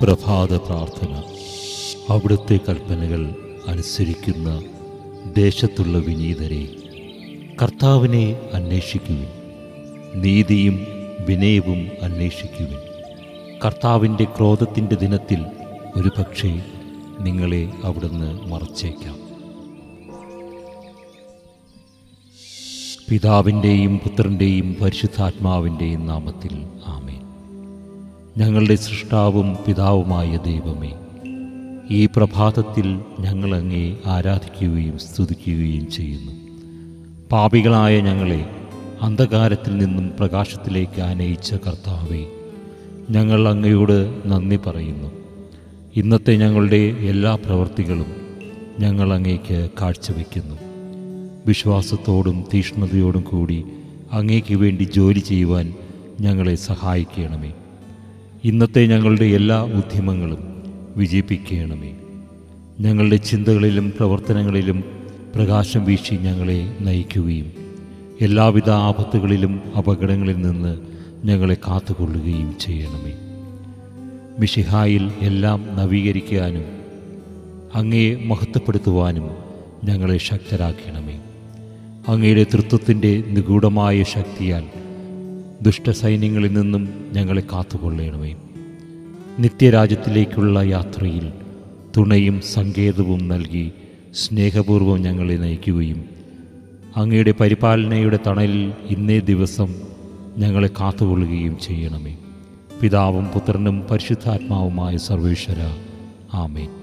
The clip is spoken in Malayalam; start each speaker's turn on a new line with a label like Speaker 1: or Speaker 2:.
Speaker 1: പ്രഭാത പ്രാർത്ഥന അവിടുത്തെ കൽപ്പനകൾ അനുസരിക്കുന്ന ദേശത്തുള്ള വിനീതരെ കർത്താവിനെ അന്വേഷിക്കുവിൻ നീതിയും വിനയവും അന്വേഷിക്കുവിൻ കർത്താവിൻ്റെ ക്രോധത്തിൻ്റെ ദിനത്തിൽ ഒരു പക്ഷേ നിങ്ങളെ അവിടുന്ന് മറച്ചേക്കാം പിതാവിൻ്റെയും പുത്രൻ്റെയും പരിശുദ്ധാത്മാവിൻ്റെയും നാമത്തിൽ ആമേൻ ഞങ്ങളുടെ സൃഷ്ടാവും പിതാവുമായ ദൈവമേ ഈ പ്രഭാതത്തിൽ ഞങ്ങൾ അങ്ങേ ആരാധിക്കുകയും സ്തുതിക്കുകയും ചെയ്യുന്നു പാപികളായ ഞങ്ങളെ അന്ധകാരത്തിൽ നിന്നും പ്രകാശത്തിലേക്ക് ആനയിച്ച കർത്താവെ ഞങ്ങൾ അങ്ങയോട് നന്ദി പറയുന്നു ഇന്നത്തെ ഞങ്ങളുടെ എല്ലാ പ്രവൃത്തികളും ഞങ്ങൾ അങ്ങേക്ക് കാഴ്ചവെക്കുന്നു വിശ്വാസത്തോടും തീഷ്ണതയോടും കൂടി അങ്ങേക്ക് വേണ്ടി ജോലി ചെയ്യുവാൻ ഞങ്ങളെ സഹായിക്കണമേ ഇന്നത്തെ ഞങ്ങളുടെ എല്ലാ ഉദ്യമങ്ങളും വിജയിപ്പിക്കണമേ ഞങ്ങളുടെ ചിന്തകളിലും പ്രവർത്തനങ്ങളിലും പ്രകാശം വീശി ഞങ്ങളെ നയിക്കുകയും എല്ലാവിധ ആപത്തുകളിലും അപകടങ്ങളിൽ നിന്ന് ഞങ്ങളെ കാത്തുകൊള്ളുകയും ചെയ്യണമേ മിഷിഹായിൽ എല്ലാം നവീകരിക്കാനും അങ്ങയെ മഹത്വപ്പെടുത്തുവാനും ഞങ്ങളെ ശക്തരാക്കണമേ അങ്ങയുടെ തൃത്വത്തിൻ്റെ നിഗൂഢമായ ശക്തിയാൽ ദുഷ്ടസൈന്യങ്ങളിൽ നിന്നും ഞങ്ങളെ കാത്തുകൊള്ളണമേ നിത്യരാജ്യത്തിലേക്കുള്ള യാത്രയിൽ തുണയും സങ്കേതവും നൽകി സ്നേഹപൂർവ്വം ഞങ്ങളെ നയിക്കുകയും അങ്ങയുടെ പരിപാലനയുടെ തണലിൽ ഇന്നേ ദിവസം ഞങ്ങളെ കാത്തുകൊള്ളുകയും ചെയ്യണമേ പിതാവും പുത്രനും പരിശുദ്ധാത്മാവുമായ സർവേശ്വര ആമേൻ